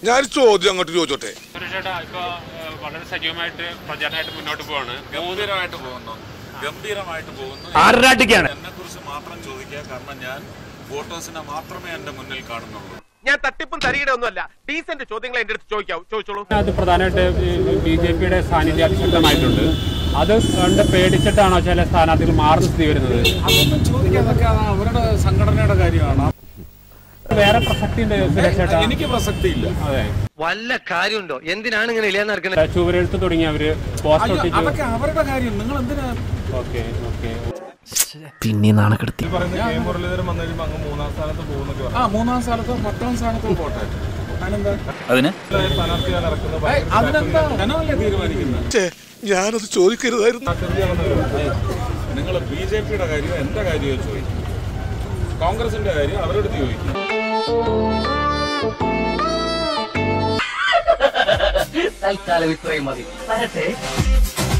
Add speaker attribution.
Speaker 1: ഞാൻ ചോദ്യം അങ്ങോട്ട് ചോദിച്ചോട്ടെ
Speaker 2: സുരേഷേട്ടാ ഇപ്പൊ ഏഹ്, വളരെ സജീവമായിട്ട് പ്രചാരണമായിട്ട് മുന്നോട്ട് പോവാണ്
Speaker 3: ഗംഭീരമായിട്ട് പോകുന്നു ഗംഭീരമായിട്ട് പോകുന്നു
Speaker 4: ആറാട്ടിക്കാണ്
Speaker 3: എന്നെ കുറിച്ച് മാത്രം ചോദിക്കുക കാരണം ഞാൻ ഫോട്ടോസിനെ മാത്രമേ എന്റെ മുന്നിൽ കാണുന്നുള്ളൂ
Speaker 5: ഞാൻ തട്ടിപ്പും തരികിടെ ഒന്നുമല്ല ഡീസന്റ് ചോദ്യങ്ങൾ എന്റെ അടുത്ത് ചോദിക്കാവൂ ചോദിച്ചോളൂ
Speaker 2: അത് പ്രധാനമായിട്ട് ബി ജെ പിയുടെ സാന്നിധ്യം അതിശക്തമായിട്ടുണ്ട് അത് കണ്ട് പേടിച്ചിട്ടാണോ ചില സ്ഥാനാർത്ഥികൾ മാറുന്ന സ്ഥിതി വരുന്നത്
Speaker 3: അതൊന്നും ചോദിക്കാതൊക്കെ അത് അവരുടെ സംഘടനയുടെ കാര്യമാണ്
Speaker 2: വേറെ പ്രസക്തി ഉണ്ട് സുരേഷേട്ടാ
Speaker 3: എനിക്ക് പ്രസക്തിയില്ല
Speaker 2: അതെ
Speaker 4: വല്ല കാര്യമുണ്ടോ എന്തിനാണ് ഇങ്ങനെ ഇല്ലാന്ന് നടക്കുന്നത്
Speaker 2: ചുവരെഴുത്ത് തുടങ്ങിയവര് പോസ്റ്റ്
Speaker 3: അയ്യോ,
Speaker 2: ഒട്ടിച്ചു
Speaker 3: അതൊക്കെ അവരുടെ കാര്യം നിങ്ങൾ എന്തിനാ
Speaker 2: ഓക്കെ ഓക്കെ
Speaker 6: പിന്നെ നാണക്കെടുത്തി
Speaker 3: ആ മൂന്നാം സ്ഥാനത്തോ പത്താം സ്ഥാനത്തോ പോട്ടെ അതിനെന്താ
Speaker 6: അതിന്
Speaker 3: ഏയ്, അതിനെന്താ ജനമല്ലേ തീരുമാനിക്കുന്നത്
Speaker 1: ഞാനത് ചോദിക്കരുതായിരുന്നു
Speaker 3: നിങ്ങൾ ബി ജെ പിയുടെ കാര്യം എന്റെ കാര്യമോ ചോദിക്കും കോൺഗ്രസിന്റെ കാര്യം അവരുടെ അടുത്ത് ചോദിക്കും
Speaker 6: തൽക്കാലം ഇത്രയും മതി